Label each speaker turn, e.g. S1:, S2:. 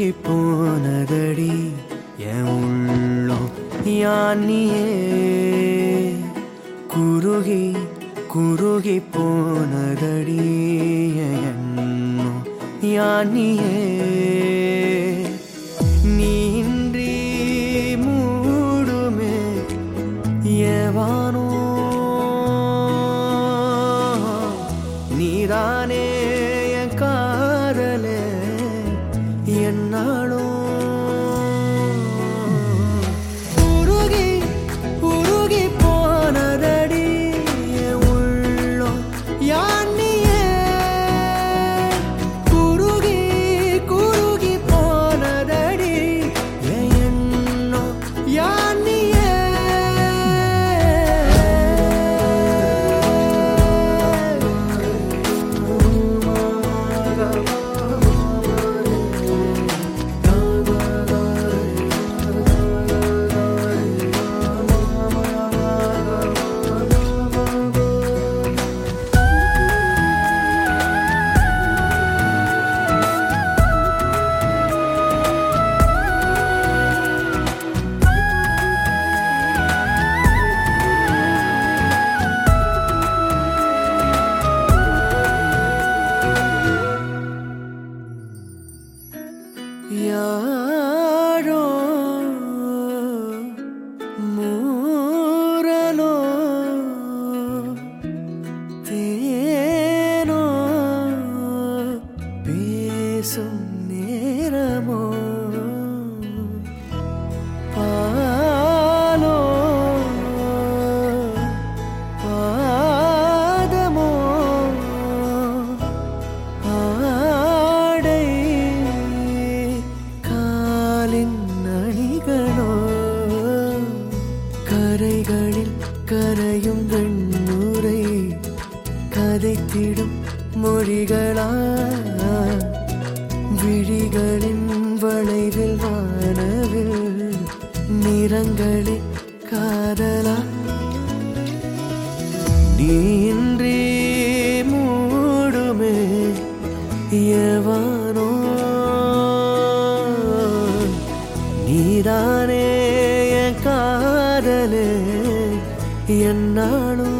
S1: உருகி போனதடி என் உள்ளம் யானியே குருகி குருகி போனதடி என் எண்ணம் யானியே நீன்றி மூடுமே ஏவானோ நீதானே என் காதலே என்னாலும் உருகி உருகி போனதடி என் உள்ளம் யானியே குருகி குருகி போனதடி என் எண்ணம் யானியே யாரோ மூரலோ தேனோ பேசும் நேரமோ பாலோ பாதமோ ஆடை காலின் அணிகளோ கரைகளில் கரையும் வெண்ணுரை கதைத்திடும் மொழிகளா விழிகளின் வளைவில் வானவில் நிறங்களில் காதலா நீன்றி மூடுமே எவனோ நீதானே என் காதலே என்னாலும்